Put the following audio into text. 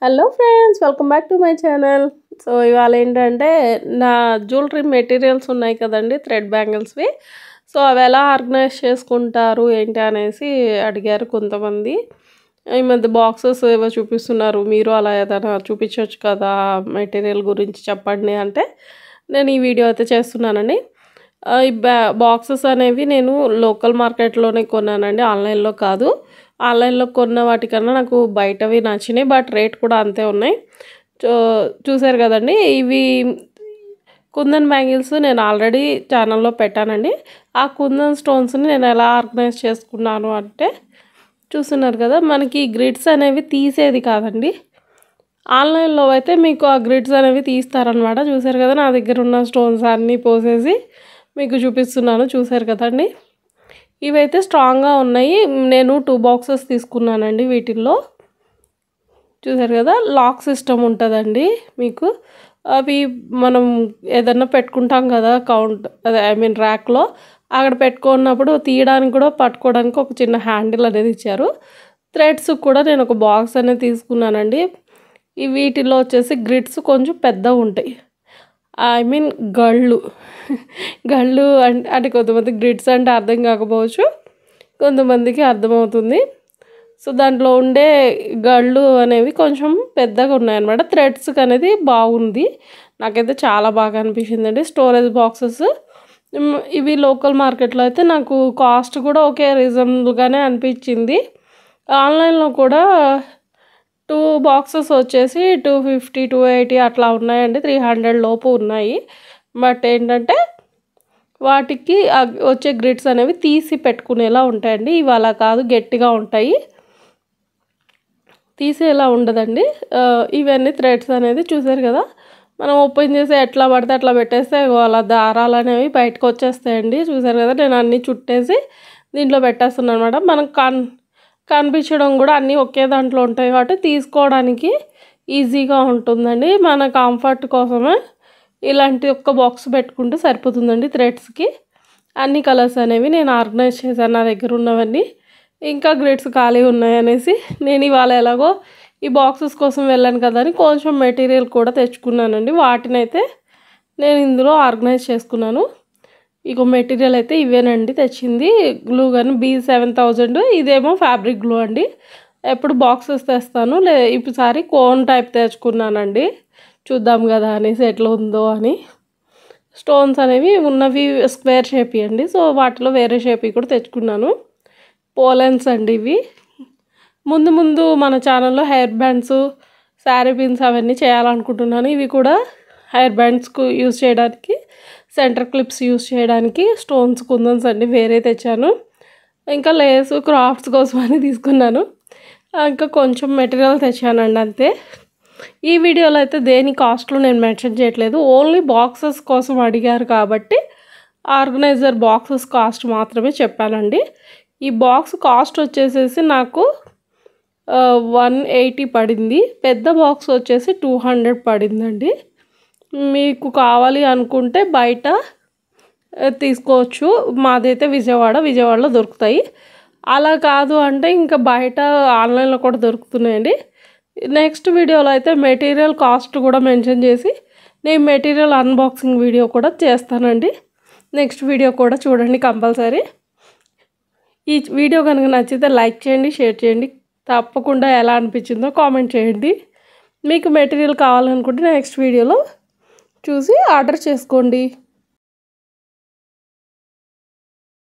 hello friends welcome back to my channel so ఇవాళ ఏంటంటే నా జ్యువెలరీ మెటీరియల్స్ ఉన్నాయి కదండి థ్రెడ్ బ్యాంగిల్స్వి సో అవి ఎలా ఆర్గనైజ్ చేసుకుంటారు ఏంటి అనేసి అడిగారు కొంతమంది ఈ మధ్య బాక్సెస్ ఏవో చూపిస్తున్నారు మీరు అలా ఏదైనా చూపించవచ్చు కదా మెటీరియల్ గురించి చెప్పండి అంటే నేను ఈ వీడియో అయితే చేస్తున్నానండి ఆ, ఈ బ్యా బాక్సెస్ అనేవి నేను లోకల్ మార్కెట్లోనే కొన్నానండి ఆన్లైన్లో కాదు ఆన్లైన్లో కొన్న వాటికన్నా నాకు బయటవి నచ్చినాయి బట్ రేట్ కూడా అంతే ఉన్నాయి చూ చూసారు కదండి ఇవి కుందన్ బ్యాంగిల్స్ నేను ఆల్రెడీ ఛానల్లో పెట్టానండి ఆ కుందన్ స్టోన్స్ని నేను ఎలా ఆర్గనైజ్ చేసుకున్నాను అంటే చూస్తున్నారు కదా మనకి గ్రిడ్స్ అనేవి తీసేది కాదండి ఆన్లైన్లో అయితే మీకు ఆ గ్రిడ్స్ అనేవి తీస్తారనమాట చూసారు కదా నా దగ్గర ఉన్న స్టోన్స్ అన్నీ పోసేసి మీకు చూపిస్తున్నాను చూసారు కదండి ఇవైతే స్ట్రాంగ్గా ఉన్నాయి నేను టూ బాక్సెస్ తీసుకున్నానండి వీటిల్లో చూసారు కదా లాక్ సిస్టమ్ ఉంటుందండి మీకు అవి మనం ఏదన్నా పెట్టుకుంటాం కదా కౌంట్ అదే ఐ మీన్ ర్యాక్లో అక్కడ పెట్టుకున్నప్పుడు తీయడానికి కూడా పట్టుకోవడానికి ఒక చిన్న హ్యాండిల్ అనేది ఇచ్చారు థ్రెడ్స్ కూడా నేను ఒక బాక్స్ అనేది తీసుకున్నానండి ఈ వీటిలో వచ్చేసి గ్రిడ్స్ కొంచెం పెద్దగా ఉంటాయి ఐ మీన్ గళ్ళు గళ్ళు అంటే అంటే కొంతమంది గ్రిడ్స్ అంటే అర్థం కాకపోవచ్చు కొంతమందికి అర్థమవుతుంది సో దాంట్లో ఉండే గళ్ళు అనేవి కొంచెం పెద్దగా ఉన్నాయన్నమాట థ్రెడ్స్ అనేది బాగుంది నాకైతే చాలా బాగా అనిపించిందండి స్టోరేజ్ బాక్సెస్ మ్, ఇవి లోకల్ మార్కెట్లో అయితే నాకు కాస్ట్ కూడా ఒకే రీజనబుల్గానే అనిపించింది ఆన్లైన్లో కూడా టూ బాక్సెస్ వచ్చేసి టూ ఫిఫ్టీ టూ ఎయిటీ అట్లా ఉన్నాయండి త్రీ హండ్రెడ్ లోపు ఉన్నాయి బట్ ఏంటంటే వాటికి ఆ వచ్చే గ్రిడ్స్ అనేవి తీసి పెట్టుకునేలా ఉంటాయండి ఇవి అలా కాదు గట్టిగా ఉంటాయి తీసేలా ఉండదండి ఆ, ఇవన్నీ థ్రెడ్స్ అనేది చూసారు కదా మనం ఓపెన్ చేసి ఎట్లా పడితే అట్లా పెట్టేస్తే ఇగో అలా దారాలు అనేవి బయటకు వచ్చేస్తాయండి చూసారు కదా నేను అన్నీ చుట్టేసి దీంట్లో పెట్టేస్తున్నాను అనమాట మనకు కన్ కనిపించడం కూడా అన్నీ ఒకే దాంట్లో ఉంటాయి కాబట్టి తీసుకోవడానికి ఈజీగా ఉంటుందండి మన కంఫర్ట్ కోసమే ఇలాంటి ఒక్క బాక్స్ పెట్టుకుంటే సరిపోతుందండి థ్రెడ్స్కి అన్ని కలర్స్ అనేవి నేను ఆర్గనైజ్ చేశాను నా దగ్గర ఉన్నవన్నీ ఇంకా గ్రిడ్స్ ఖాళీ ఉన్నాయి అనేసి నేను ఇవాళ ఎలాగో ఈ బాక్సెస్ కోసం వెళ్ళాను కదా అని కొంచెం మెటీరియల్ కూడా తెచ్చుకున్నానండి వాటినైతే నేను ఇందులో ఆర్గనైజ్ చేసుకున్నాను ఇక మెటీరియల్ అయితే ఇవేనండి తెచ్చింది glue gun B seven thousand ఇదేమో ఫ్యాబ్రిక్ గ్లూ అండి ఎప్పుడు బాక్సెస్ తెస్తాను లే ఈసారి కోన్ టైప్ తెచ్చుకున్నానండి చూద్దాం కదా అనేసి ఎట్లా ఉందో అని స్టోన్స్ అనేవి ఉన్నవి స్క్వేర్ షేప్ అండి సో వాటిలో వేరే షేప్ కూడా తెచ్చుకున్నాను పోలెన్స్ అండి ఇవి ముందు ముందు మన ఛానల్లో హెయిర్ బ్యాండ్స్ శారీ పిన్స్ అవన్నీ చేయాలనుకుంటున్నాను ఇవి కూడా హెయిర్ బ్యాండ్స్కు యూస్ చేయడానికి సెంటర్ క్లిప్స్ యూస్ చేయడానికి స్టోన్స్ కుందన్స్ అన్ని వేరే తెచ్చాను ఇంకా లేస్ క్రాఫ్ట్స్ కోసం అని తీసుకున్నాను ఇంకా కొంచెం మెటీరియల్ తెచ్చానండి అంతే ఈ వీడియోలో అయితే దేని కాస్ట్లో నేను మెన్షన్ చేయట్లేదు ఓన్లీ బాక్సెస్ కోసం అడిగారు కాబట్టి ఆర్గనైజర్ బాక్సెస్ కాస్ట్ మాత్రమే చెప్పానండి ఈ బాక్స్ కాస్ట్ వచ్చేసేసి నాకు వన్ ఎయిటీ పడింది పెద్ద బాక్స్ వచ్చేసి టూ హండ్రెడ్ పడిందండి మీకు కావాలి అనుకుంటే బయట ఆ, తీసుకోవచ్చు మాదైతే విజయవాడ విజయవాడలో దొరుకుతాయి అలా కాదు అంటే ఇంకా బయట ఆన్లైన్లో కూడా దొరుకుతున్నాయండి నెక్స్ట్ వీడియోలో అయితే మెటీరియల్ కాస్ట్ కూడా మెన్షన్ చేసి నేను మెటీరియల్ అన్బాక్సింగ్ వీడియో కూడా చేస్తానండి నెక్స్ట్ వీడియో కూడా చూడండి కంపల్సరీ ఈ వీడియో కనుక నచ్చితే లైక్ చేయండి షేర్ చేయండి తప్పకుండా ఎలా అనిపించిందో కామెంట్ చేయండి మీకు మెటీరియల్ కావాలనుకుంటే నెక్స్ట్ వీడియోలో చూసి ఆర్డర్ చేసుకోండి